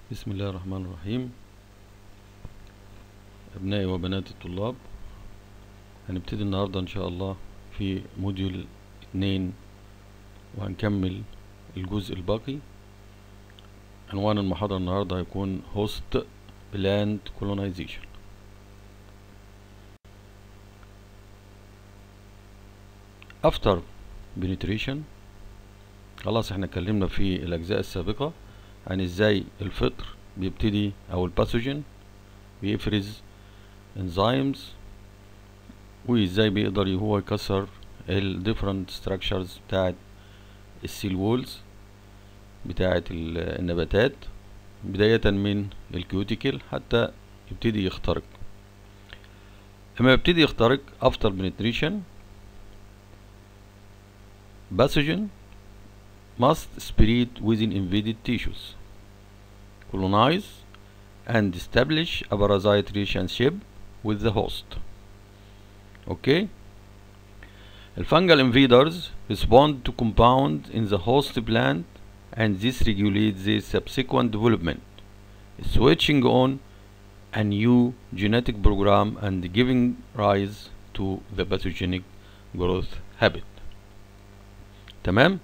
بسم الله الرحمن الرحيم أبنائي وبنات الطلاب هنبتدي النهاردة إن شاء الله في موديول اتنين وهنكمل الجزء الباقي عنوان المحاضرة النهاردة هيكون Host Plant Colonization After penetration خلاص احنا اتكلمنا في الأجزاء السابقة عن ازاي الفطر بيبتدي او الباثوجين بيفرز انزيمز وازاي بيقدر هو يكسر ال different structures بتاعت السيل وولز بتاعت النباتات بداية من الكيوتيكل حتى يبتدي يخترق لما يبتدي يخترق after penetration pathogen must spread within invaded tissues, colonize, and establish a parasite relationship with the host. Okay? The fungal invaders respond to compound in the host plant and this regulates the subsequent development, switching on a new genetic program and giving rise to the pathogenic growth habit. تمام؟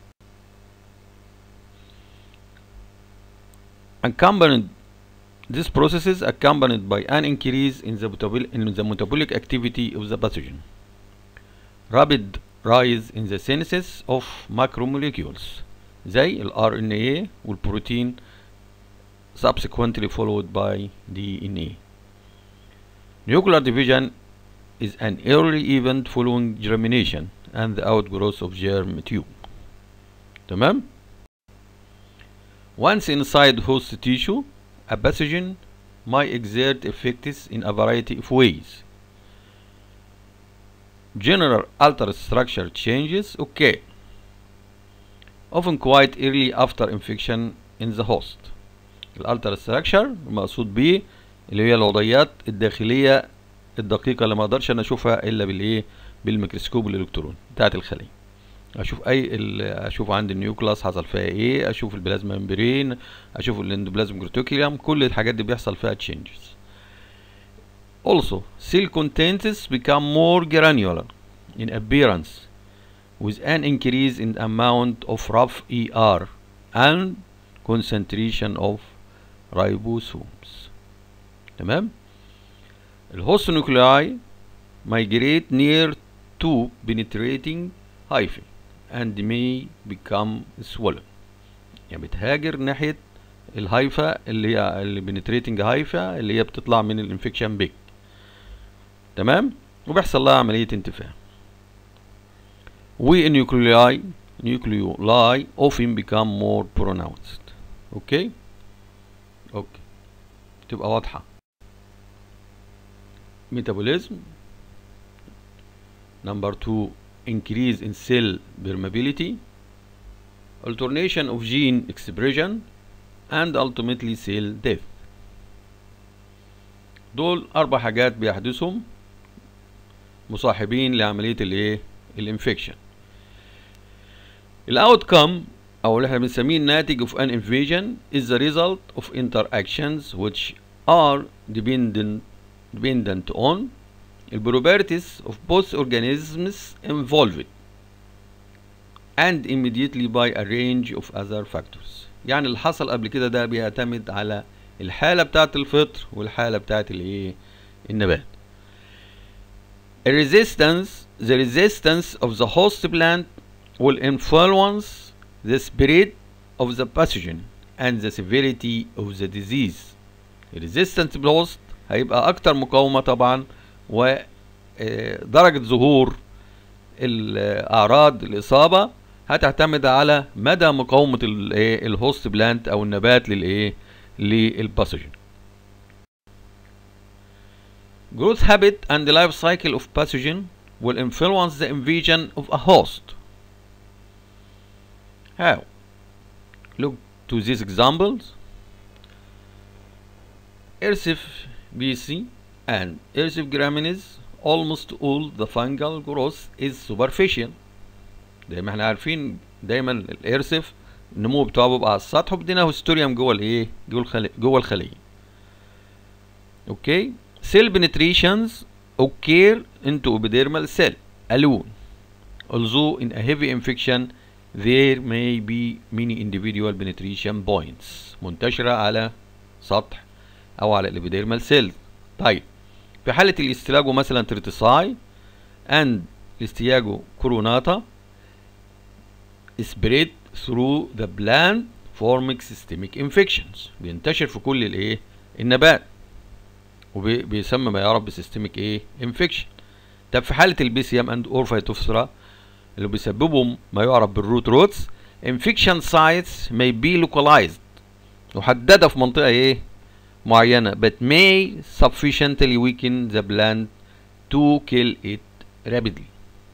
accompanied this process is accompanied by an increase in the, metabol in the metabolic activity of the pathogen rapid rise in the synthesis of macromolecules زي ال RNA والبروتين subsequently followed by DNA nuclear division is an early event following germination and the outgrowth of germ tube تمام Once inside host tissue, a pathogen might exert effects in a variety of ways. General altered structure changes occur, often quite early after infection in the host. الالتر structure المقصود بيه اللي هي الوضعيات الداخلية الدقيقة اللي ما اقدرش انا اشوفها الا بالايه بالميكروسكوب الالكتروني بتاعت الخلية. اشوف اي اشوف عندي النيوكلاس حصل فيها ايه اشوف البلازما ممبرين اشوف الاندوبلازم جروتوكيليوم كل الحاجات دي بيحصل فيها changes also cell contents become more granular in appearance with an increase in the amount of rough ER and concentration of ribosomes تمام الهوست nuclei migrate near to penetrating hyphae and may become swollen يعني بتهاجر ناحية الهايفا اللي هي اللي بنتريتنج هايفا اللي هي بتطلع من الانفكشن بيك تمام وبيحصل لها عملية انتفاع والنيوكليولاي نيوكليولاي often become more pronounced اوكي اوكي تبقى واضحة ميتابوليزم نمبر 2 increase in cell permeability, alternation of gene expression, and ultimately cell death. دول أربع حاجات بيحدثهم مصاحبين لعملية الإيه؟ الانفكشن. الأوتكم أو اللي احنا بنسميه الناتج of an invasion is the result of interactions which are dependent dependent on the properties of both organisms involved and immediately by a range of other factors يعني اللي حصل قبل كده ده بيعتمد على الحالة بتاعة الفطر والحالة بتاعة الايه النبات resistance the resistance of the host plant will influence the spread of the pathogen and the severity of the disease resistant host هيبقى اكتر مقاومة طبعا ودرجة ظهور الأعراض الإصابة هتعتمد على مدى مقاومة الهوست بلانت أو النبات للإيه للباثوجين. Growth habit and the life cycle of pathogen will influence the invasion of a host. How? Look to these examples. Ersif BC and Ersif graminis almost all the fungal growth is superficial زي ما احنا عارفين دايما الارسف النمو بتاعه بيبقى على السطح وبدينا هيستوريوم جوه الايه جوه الخليه جوه الخليه اوكي cell penetrations occur into epidermal cell alone although in a heavy infection there may be many individual penetration points منتشرة على سطح أو على الابيديرمال سيل طيب في حالة الاستيلاجو مثلا ترتساي and الاستياجو كوروناتا spread through the plant forming systemic infections بينتشر في كل الايه النبات وبيسمى ما يعرف بسيستميك ايه انفكشن طب في حاله البيسيام اند اورفايتوفثرا اللي بيسببهم ما يعرف بالروت روتس انفكشن سايتس may be localized محدده في منطقه ايه معينه but may sufficiently weaken the plant to kill it rapidly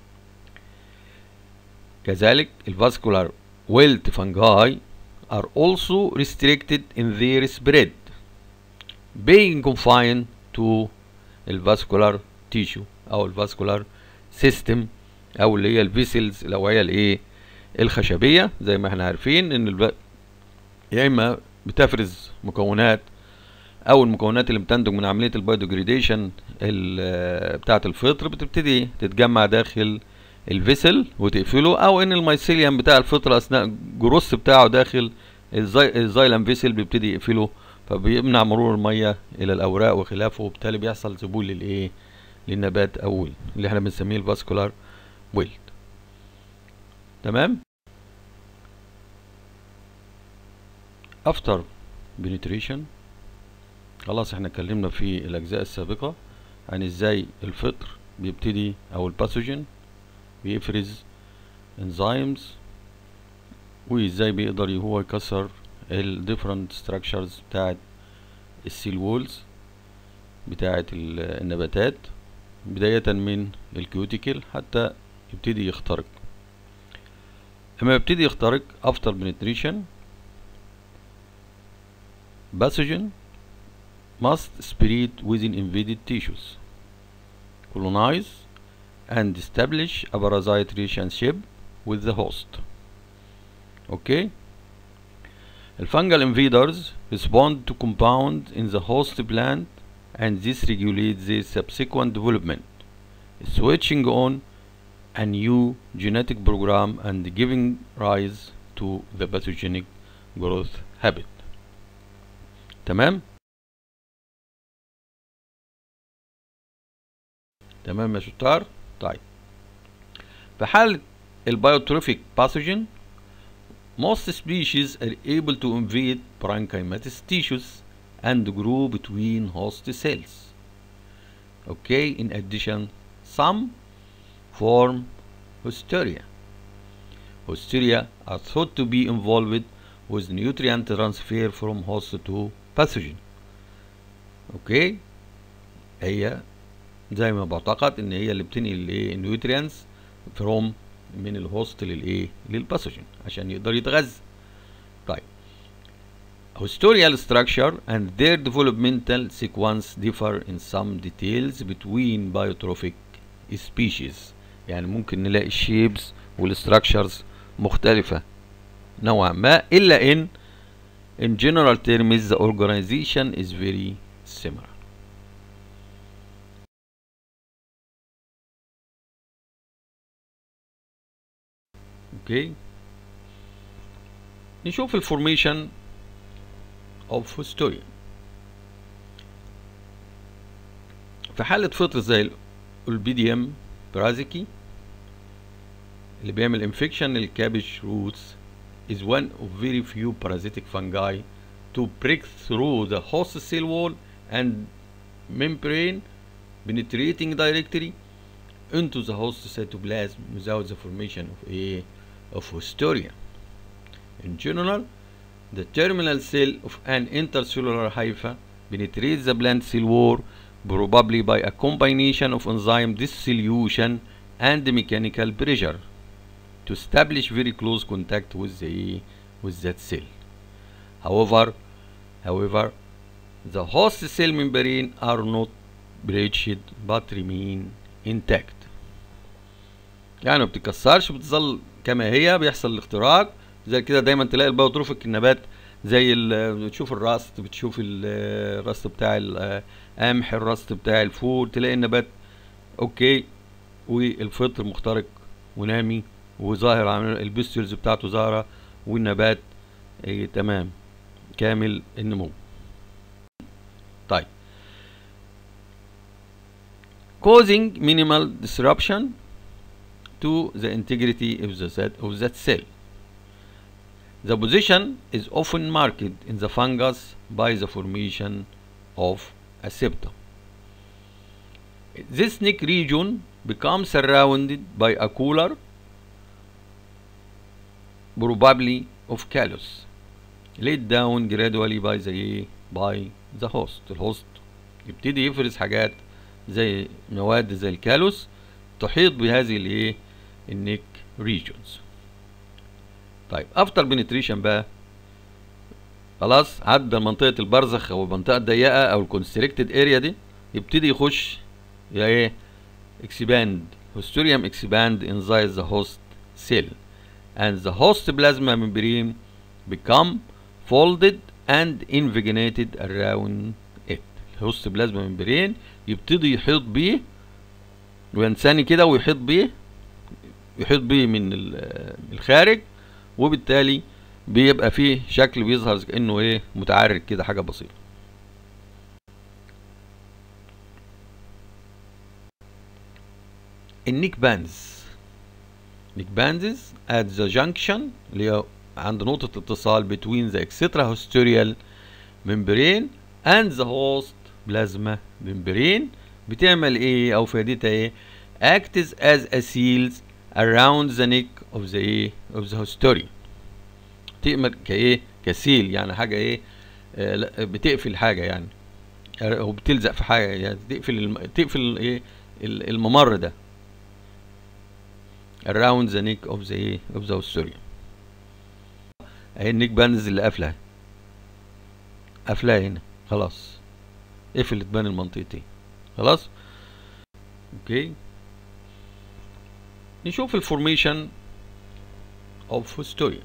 كذلك الفاسكولار wilt fungi are also restricted in their spread being confined to الفاسكولار تيشو او الفاسكولار سيستم او اللي هي الفيسلز الاوعيه الايه الخشبيه زي ما احنا عارفين ان الب... يا اما بتفرز مكونات او المكونات اللي بتنتج من عمليه البايوديجريديشن بتاعه الفطر بتبتدي تتجمع داخل الفيسل وتقفله او ان الميسيليوم بتاع الفطر اثناء الجروس بتاعه داخل الزي... الزايلم فيسل بيبتدي يقفله فبيمنع مرور الميه الى الاوراق وخلافه وبالتالي بيحصل ذبول للايه للنبات او اللي احنا بنسميه الفاسكولار ويلد تمام افتر بنتريشن خلاص احنا اتكلمنا في الاجزاء السابقه عن ازاي الفطر بيبتدي او الباثوجين بيفرز انزيمز وازاي بيقدر هو يكسر الديفرنت ستراكشرز بتاعت السيل وولز بتاعت النباتات بداية من الكيوتيكل حتى يبتدي يخترق لما يبتدي يخترق after penetration pathogen must spread within invaded tissues colonize and establish a parasite relationship with the host okay الفنجل invaders respond to compound in the host plant and this regulates the subsequent development switching on a new genetic program and giving rise to the pathogenic growth habit تمام تمام يا شطار طيب في حالة البيوتروفيك باثوجين most species are able to invade parenchymatous tissues and grow between host cells okay in addition some form hysteria hysteria are thought to be involved with nutrient transfer from host to pathogen اوكي هي زي ما بعتقد ان هي اللي بتنقل الايه النيوتريانز فروم من الهوست للايه للباثوجين عشان يقدر يتغذى طيب Hostorial structure and their developmental sequence differ in some details between biotrophic species يعني ممكن نلاقي الشيبس والستراكشرز مختلفة نوعا ما إلا إن in general terms the organization is very similar اوكي نشوف الفورميشن اوف هيستوريا في حالة فطر زي البيديوم برازيكي اللي بيعمل انفكشن للكابج روتس is one of very few parasitic fungi to break through the host cell wall and membrane penetrating directly into the host cytoplasm without the formation of a of hysteria. In general, the terminal cell of an intercellular hypha penetrates the plant cell wall probably by a combination of enzyme dissolution and mechanical pressure to establish very close contact with the with that cell. However, however, the host cell membrane are not breached but remain intact. يعني ما بتتكسرش بتظل كما هي بيحصل الاختراق زي كده دايما تلاقي البيوتروفيك النبات زي بتشوف الرست بتشوف الرست بتاع القمح الرست بتاع الفول تلاقي النبات اوكي والفطر مخترق ونامي وظاهر عامل البسترز بتاعته ظاهرة والنبات ايه تمام كامل النمو طيب causing minimal disruption to the integrity of the set of that cell. The position is often marked in the fungus by the formation of a septum. This neck region becomes surrounded by a cooler, probably of callus, laid down gradually by the by the host. الهوست يبتدي يفرز حاجات زي مواد زي الكالوس تحيط بهذه الايه النيك ريجونز طيب افتر بنتريشن بقى خلاص عدى منطقه البرزخ او المنطقه الضيقه او الكونستريكتد اريا دي يبتدي يخش يا ايه expand histurium expand inside the host cell and the host plasma membrane become folded and invaginated around it الهوست بلازما ممبرين يبتدي يحيط بيه وينساني كده ويحيط بيه يحيط بيه من الخارج وبالتالي بيبقى فيه شكل بيظهر كانه ايه متعرج كده حاجه بسيطه النيك باندز نيك باندز at the junction اللي هي عند نقطة اتصال between the extrahysteurial membrane and the host plasma membrane بتعمل ايه او فائدتها ايه acts as a seals around the neck of the ايه of the hysteria تعمل كايه كسيل يعني حاجة ايه آه بتقفل حاجة يعني او بتلزق في حاجة يعني تقفل الم... تقفل ايه الممر ده around the neck of the ايه of the hysteria اهي النيك باندز اللي قافله قافلاها هنا خلاص قفلت بين المنطقتين خلاص اوكي نشوف الفورميشن اوف هيستوريا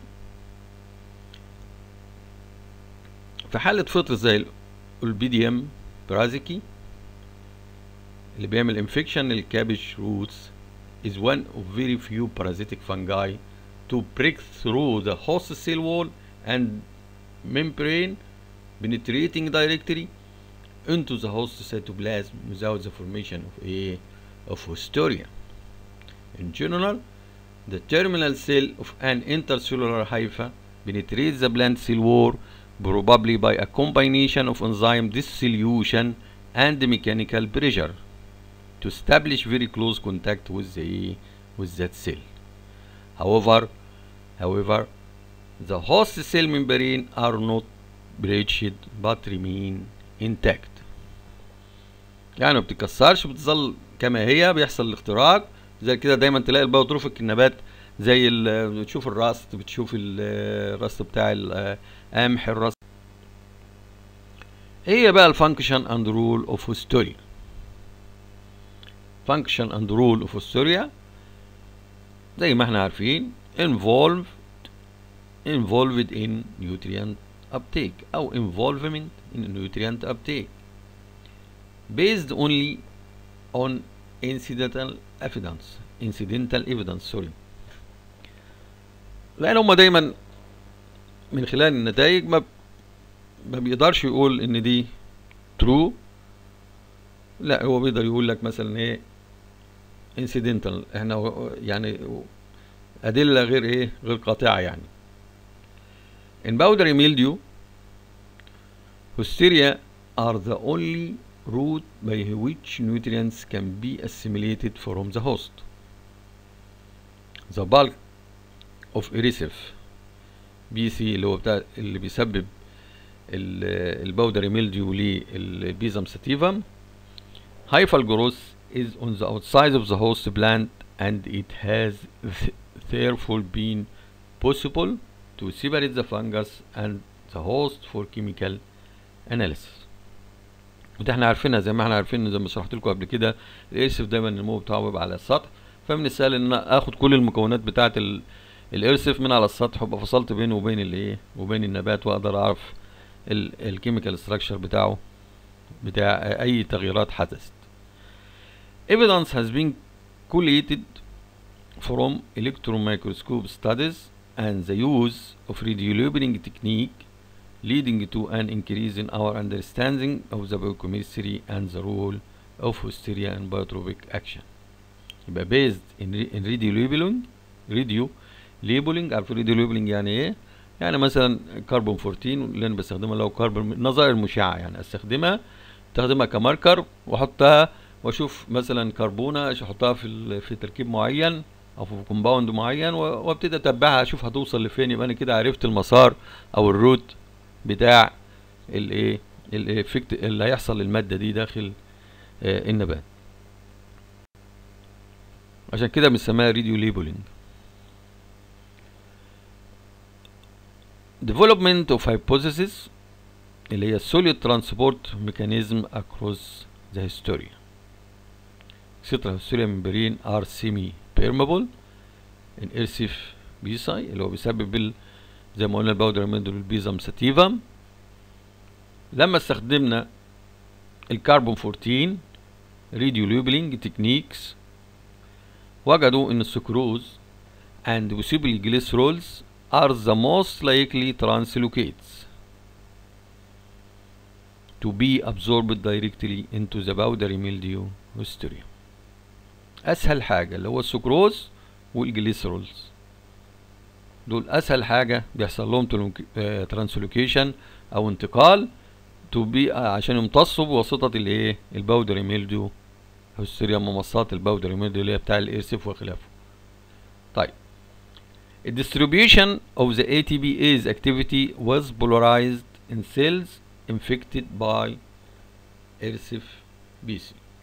في حالة فطر زي البيديوم برازيكي اللي بيعمل انفكشن للكابج روتس is one of very few parasitic fungi to break through the host cell wall and membrane penetrating directly into the host cytoplasm without the formation of a of hysteria. In general, the terminal cell of an intercellular hypha penetrates the plant cell wall probably by a combination of enzyme dissolution and mechanical pressure to establish very close contact with the with that cell. However, however, the host cell membrane are not breached but remain intact. يعني ما بتتكسرش بتظل كما هي بيحصل الاختراق زي كده دايما تلاقي البيوتروفيك النبات زي بتشوف الرست بتشوف الرست بتاع القمح الرست هي بقى الفانكشن اند رول اوف هيستوريا function and role of hysteria زي ما احنا عارفين involved involved in nutrient uptake أو involvement in nutrient uptake based only on incidental evidence incidental evidence sorry لأن هما دايما من خلال النتائج ما ما بيقدرش يقول إن دي true لا هو بيقدر يقول لك مثلا ايه incidental احنا يعني ادله غير ايه غير قاطعه يعني in powdery mildew hysteria are the only route by which nutrients can be assimilated from the host the bulk of erisive بي سي اللي هو بتاع اللي بيسبب الباودري ميلديو للبيزم ساتيفم hyphal growth is on the outside of the host plant and it has th therefore been possible to separate the fungus and the host for chemical analysis وده احنا عارفينها زي ما احنا عارفين زي ما شرحت لكم قبل كده الاسف دايما النمو بتاعه بيبقى على السطح فمن السهل ان انا اخد كل المكونات بتاعه الارسف من على السطح وابقى فصلت بينه وبين الايه وبين النبات واقدر اعرف الكيميكال ستراكشر بتاعه بتاع اي تغييرات حدثت evidence has been collated from electron microscope studies and the use of radiolabeling technique leading to an increase in our understanding of the biochemistry and the role of hysteria in biotropic action يبقى based in, in radio labeling radio labeling عارف radio labeling يعني ايه يعني مثلا كربون 14 اللي انا بستخدمها اللي هو كربون النظائر المشعه يعني استخدمها استخدمها كماركر واحطها واشوف مثلا كربونه احطها في في تركيب معين او في كومباوند معين وابتدي اتبعها اشوف هتوصل لفين يبقى انا كده عرفت المسار او الروت بتاع الايه الافكت اللي هيحصل للماده دي داخل آه النبات عشان كده بنسميها راديو ليبلنج development of hypothesis اللي هي solid transport mechanism across the hysteria etc hysteria membrane are semi permeable in ersif بيساي اللي هو بيسبب ال زي ما قلنا الباودر مندل البيزم ساتيفم لما استخدمنا الكربون 14 راديو ليبلينج تكنيكس وجدوا ان السكروز and possibly glycerols are the most likely translocates to be absorbed directly into the powdery mildew hysteria اسهل حاجة اللي هو السكروز والجليسرولز دول اسهل حاجة بيحصل لهم ترانسلوكيشن او انتقال تو بي عشان يمتصوا بواسطة الايه الباودري ميلديو هيستيريا ممصات الباودري ميلديو اللي هي بتاع الارسف وخلافه طيب The distribution of the ATPase activity was polarized in cells infected by ERSIF BC.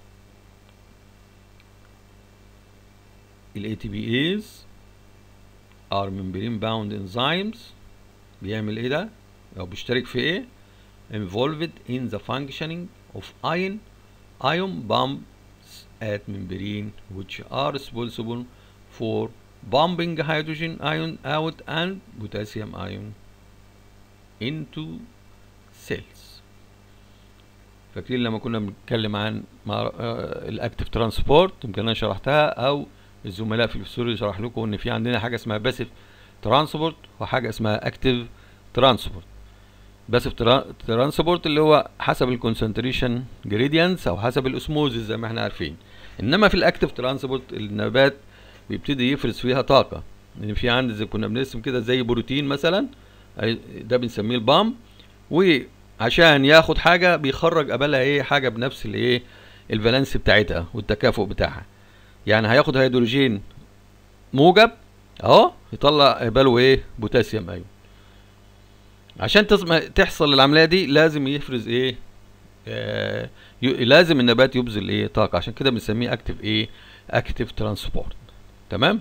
ال ATPase are membrane bound enzymes بيعمل ايه ده؟ او بيشترك في ايه؟ involved in the functioning of ion ion pumps at membrane which are responsible for pumping hydrogen ion out and potassium ion into cells فاكرين لما كنا بنتكلم عن الاكتف ترانسبورت يمكن انا شرحتها او الزملاء في الفسيولوجي شرح لكم ان في عندنا حاجه اسمها باسيف ترانسبورت وحاجه اسمها اكتف ترانسبورت باسيف ترانسبورت اللي هو حسب الكونسنتريشن جريدينتس او حسب الاسموزيس زي ما احنا عارفين انما في الاكتف ترانسبورت النبات بيبتدي يفرز فيها طاقه يعني في عندي زي كنا بنرسم كده زي بروتين مثلا ده بنسميه البام وعشان ياخد حاجه بيخرج قبلها ايه حاجه بنفس الايه الفالنس بتاعتها والتكافؤ بتاعها يعني هياخد هيدروجين موجب اهو يطلع قباله ايه بوتاسيوم ايون عشان تحصل العمليه دي لازم يفرز ايه آه لازم النبات يبذل ايه طاقه عشان كده بنسميه اكتف ايه اكتف ترانسبورت تمام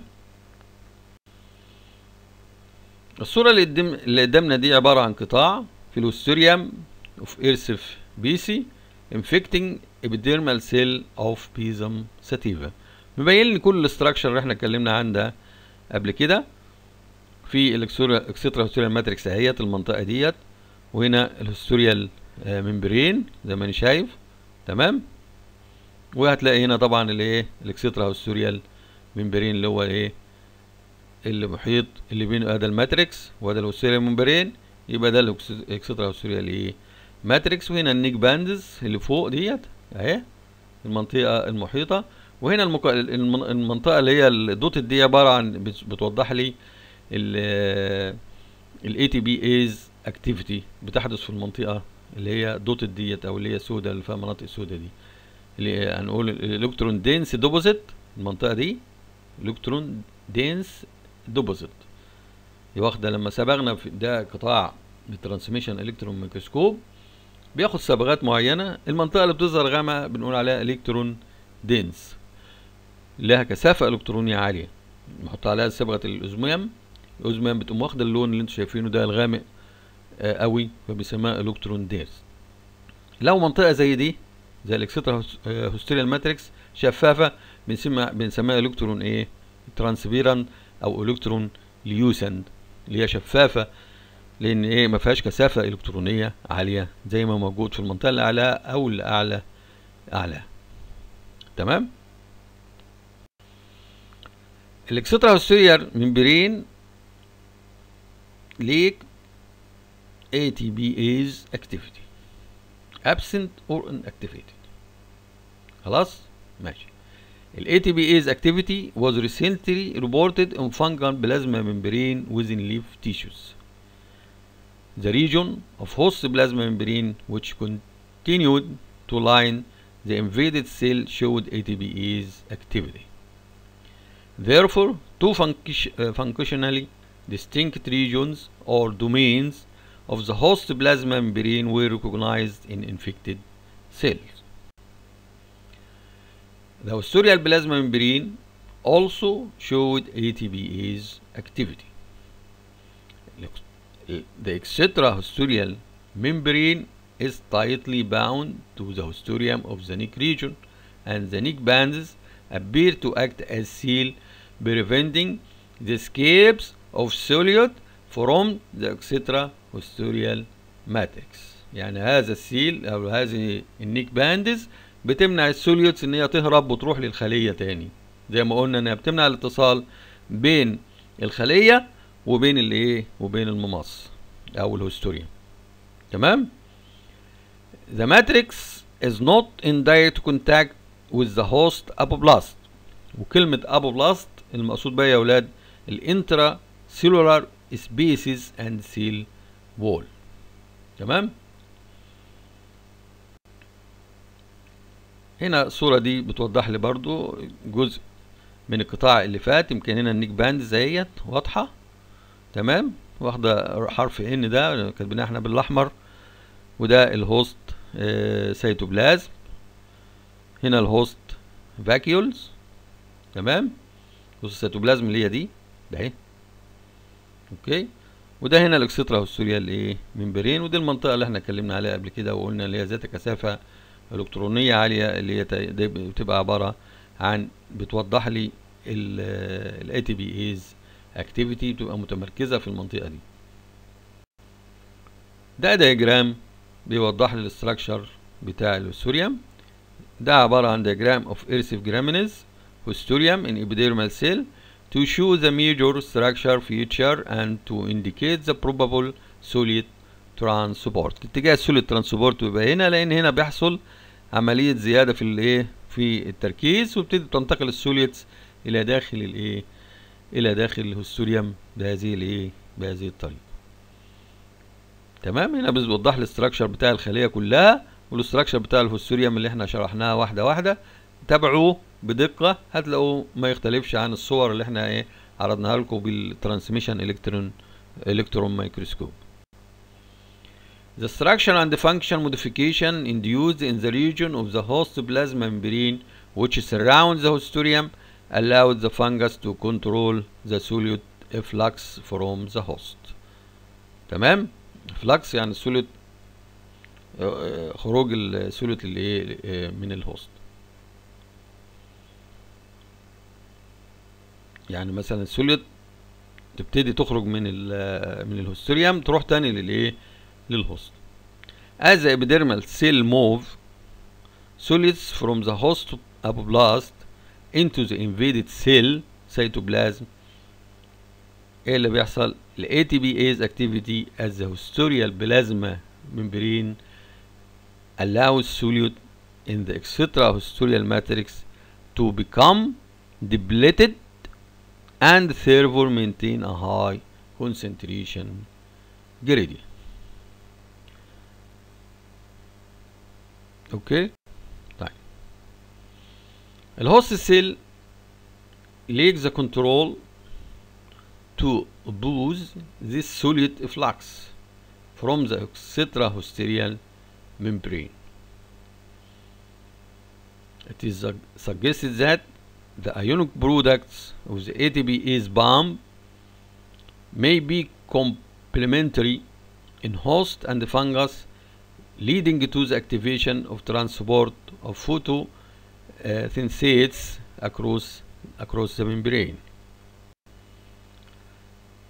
الصورة اللي قدام اللي قدامنا دي عبارة عن قطاع في الوستريوم اوف ايرسف بيسي انفكتنج ابيديرمال سيل اوف بيزم ساتيفا مبين لي كل الاستراكشر اللي احنا اتكلمنا عن ده قبل كده في الاكسترا هستوريال ماتريكس اهيت المنطقة ديت وهنا الهستوريال ممبرين زي ما انا شايف تمام وهتلاقي هنا طبعا الايه الاكسترا هستوريال ممبرين اللي هو ايه اللي محيط اللي بينه ادي الماتريكس وده الهستوريال ممبرين يبقى ده الاكسترا هستوريال ايه ماتريكس وهنا النيك باندز اللي فوق ديت اهي المنطقه المحيطه وهنا المك... المنطقه اللي هي الدوت دي عباره عن بتوضح لي الاي تي بي ايز اكتيفيتي بتحدث في المنطقه اللي هي دوت ديت او اللي هي سودا اللي فيها مناطق سودا دي اللي هنقول الالكترون دينس دوبوزيت المنطقه دي الكترون دينس دوبوزيت واخده لما صبغنا في ده قطاع الترانسميشن الكترون ميكروسكوب بياخد صبغات معينه المنطقه اللي بتظهر غامقه بنقول عليها الكترون دينس لها كثافه الكترونيه عاليه نحط عليها صبغه الاوزميوم الاوزميوم بتقوم واخده اللون اللي انتم شايفينه ده الغامق آه قوي فبيسموها الكترون دينس لو منطقه زي دي زي الاكسترا هستيريال ماتريكس شفافه بنسميها بنسميها الكترون ايه ترانسبيران او الكترون ليوسند اللي هي شفافه لان ايه ما فيهاش كثافه الكترونيه عاليه زي ما موجود في المنطقه الاعلى او الاعلى اعلى تمام الاكسترا هوستيرير ممبرين ليك ATPase activity absent or inactivated خلاص ماشي ال ATPase activity was recently reported in fungal plasma membrane within leaf tissues the region of host plasma membrane which continued to line the invaded cell showed ATPase activity therefore two func- uh, functionally distinct regions or domains of the host plasma membrane were recognized in infected cells. The hostorial plasma membrane also showed ATPase activity. The extrahostorial membrane is tightly bound to the hostorium of the neck region and the neck bands appear to act as seal preventing the escapes of solute from the extrahostorial matrix يعني هذا السيل او هذه النيك باندز بتمنع السوليوتس ان هي تهرب وتروح للخليه تاني زي ما قلنا انها بتمنع الاتصال بين الخليه وبين الايه وبين الممص او الهستوريوم تمام the matrix is not in direct contact with the host apoplast وكلمه apoplast المقصود بها يا اولاد الانترا cellular spaces and cell wall تمام هنا الصورة دي بتوضح لي برضو جزء من القطاع اللي فات يمكن هنا النيك باند زيت واضحة تمام واخدة حرف ان ده كاتبينها احنا بالاحمر وده الهوست آه سيتوبلازم هنا الهوست فاكيولز تمام بص السيتوبلازم اللي هي دي ده اهي اوكي وده هنا الاكسترا هوستوريال ايه ممبرين ودي المنطقه اللي احنا اتكلمنا عليها قبل كده وقلنا اللي هي ذات كثافه الكترونيه عاليه اللي هي بتبقى عباره عن بتوضح لي الاي تي بي ايز اكتيفيتي بتبقى متمركزه في المنطقه دي ده دياجرام بيوضح لي الاستراكشر بتاع الهستوريوم ده عباره عن دياجرام اوف ايرسيف جرامينيز هستوريوم ان epidermal cell to show the major structure feature and to indicate the probable solid transport اتجاه السوليد ترانسبورت بيبقى هنا لان هنا بيحصل عمليه زياده في الايه في التركيز وبتبتدي تنتقل السوليدز الى داخل الايه الى داخل الهستوريوم بهذه الايه بهذه الطريقه تمام هنا بيوضح لي الاستراكشر بتاع الخليه كلها والاستراكشر بتاع الهستوريوم اللي احنا شرحناها واحده واحده تابعوه بدقة هتلاقوا ما يختلفش عن الصور اللي احنا ايه عرضناها لكم بالترانسميشن الكترون الكترون مايكروسكوب The structure and the function modification induced in the region of the host plasma membrane which surrounds the hostorium allowed the fungus to control the solute flux from the host. تمام؟ flux يعني السوليت خروج السوليت اللي ايه من الهوست. يعني مثلا السوليت تبتدي تخرج من ال من الهستوريوم تروح تاني للايه للهوست as the epidermal cell move solids from the host apoplast into the invaded cell cytoplasm ايه اللي بيحصل ال ATPase activity as the hostorial plasma membrane allows solute in the extrahostorial matrix to become depleted and therefore maintain a high concentration gradient. اوكي طيب الهوست سيل ليك the control to boost this solid flux from the extrahosterial membrane. It is suggested that the ionic products of the ATPase bomb may be complementary in host and fungus leading to the activation of transport of photosynthesis across across the membrane.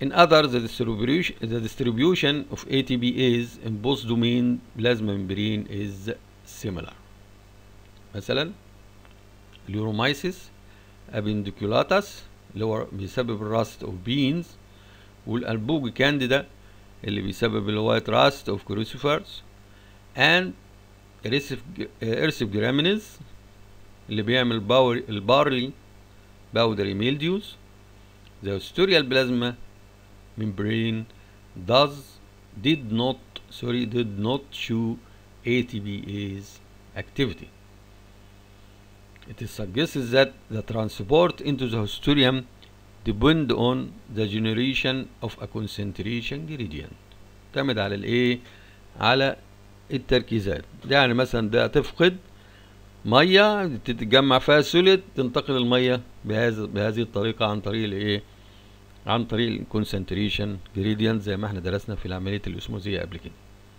In others, the distribution, the distribution of ATPase in both domain plasma membrane is similar. مثلا اليورومايسيس ابنديكولاتس اللي هو بيسبب الراست اوف بينز والالبوج كانديدا اللي بيسبب الوايت راست اوف كروسيفرز and ارسف جرامينز اللي بيعمل باور البارلي باودري ميلديوز the historial plasma membrane does did not sorry did not show ATPase activity. It is suggested that the transport into the histurium depend on the generation of a concentration gradient. تعتمد على الايه؟ على التركيزات. يعني مثلا ده تفقد ميه تتجمع فيها سوليد تنتقل الميه بهذا بهذه الطريقه عن طريق الايه؟ عن طريق الكونسنتريشن جريدينت زي ما احنا درسنا في العمليه الاسموزيه قبل كده.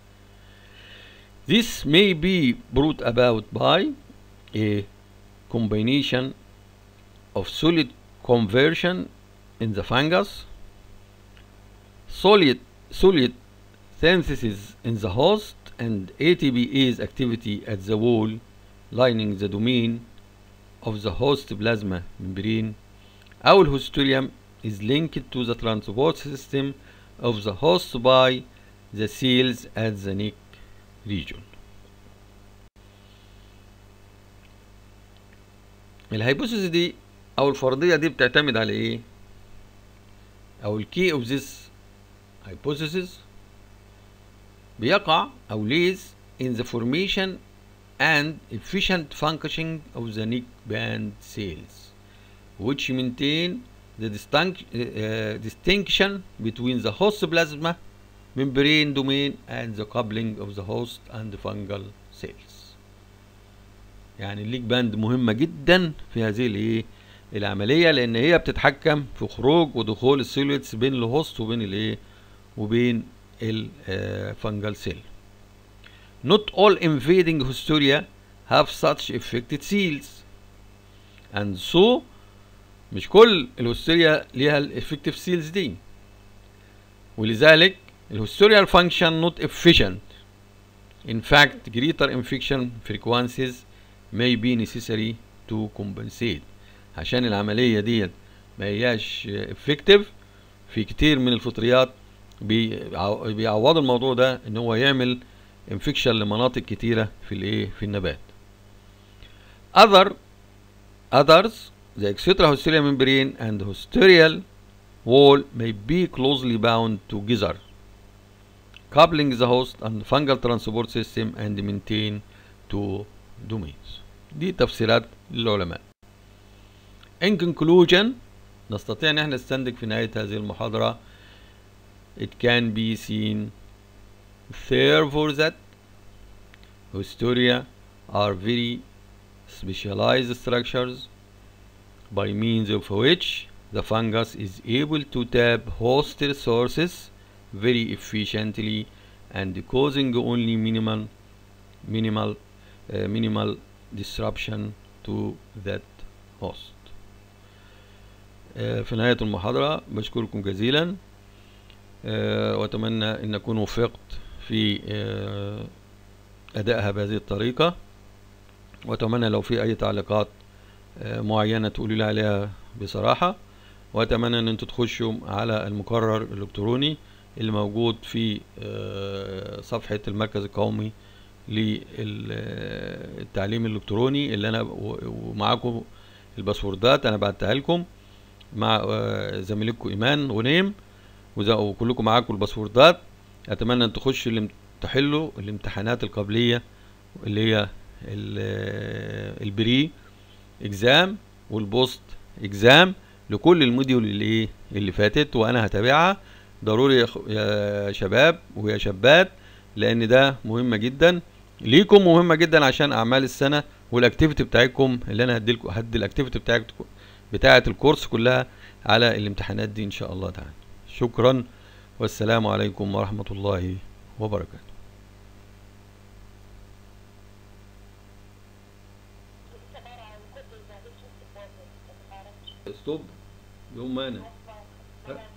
This may be brought about by a combination of solid conversion in the fungus, solid solid synthesis in the host, and ATPase activity at the wall lining the domain of the host plasma membrane. Our histurium is linked to the transport system of the host by the cells at the neck region. الهايبوثيسيس دي او الفرضيه دي بتعتمد على ايه او الكي اوف ذس hypothesis بيقع او lays in the formation and efficient functioning of the neck band cells which maintain the distinct, uh, distinction between the host plasma membrane domain and the coupling of the host and the fungal cells يعني الليك باند مهمة جدا في هذه الايه العملية لان هي بتتحكم في خروج ودخول السيلويتس بين الهوست وبين الايه وبين الفنجل سيل Not all invading hysteria have such affected seals and so مش كل الهستيريا ليها الافكتيف سيلز دي ولذلك الهستيريال function not efficient in fact greater infection frequencies may be necessary to compensate عشان العملية ديت ما هياش effective في كتير من الفطريات بيعوضوا الموضوع ده ان هو يعمل انفكشن لمناطق كتيرة في الايه في النبات other others the extrahysteria membrane and hysterial wall may be closely bound together coupling the host and fungal transport system and maintain two domains دي تفسيرات للعلماء in conclusion نستطيع ان احنا نستنتج في نهاية هذه المحاضرة it can be seen therefore that hysteria are very specialized structures by means of which the fungus is able to tap host resources very efficiently and causing only minimal minimal uh, minimal disruption to that host uh, في نهاية المحاضرة بشكركم جزيلا uh, وأتمنى أن أكون وفقت في أدائها بهذه الطريقة وأتمنى لو في أي تعليقات معينة تقولوا لي عليها بصراحة وأتمنى أن أنتوا تخشوا على المقرر الإلكتروني اللي موجود في صفحة المركز القومي للتعليم الإلكتروني اللي أنا ومعاكم الباسوردات أنا بعتها لكم مع زميلكم إيمان غنيم وكلكم معاكم الباسوردات أتمنى أن تخشوا اللي تحلوا الامتحانات القبلية اللي هي البري اكزام والبوست اكزام لكل الموديول اللي ايه اللي فاتت وانا هتابعها ضروري يا شباب ويا شابات لان ده مهمه جدا ليكم مهمه جدا عشان اعمال السنه والاكتيفيتي بتاعتكم اللي انا هديلكم هدي الاكتيفيتي بتاعتكم بتاعه الكورس كلها على الامتحانات دي ان شاء الله تعالى شكرا والسلام عليكم ورحمه الله وبركاته ستوب يوم مانع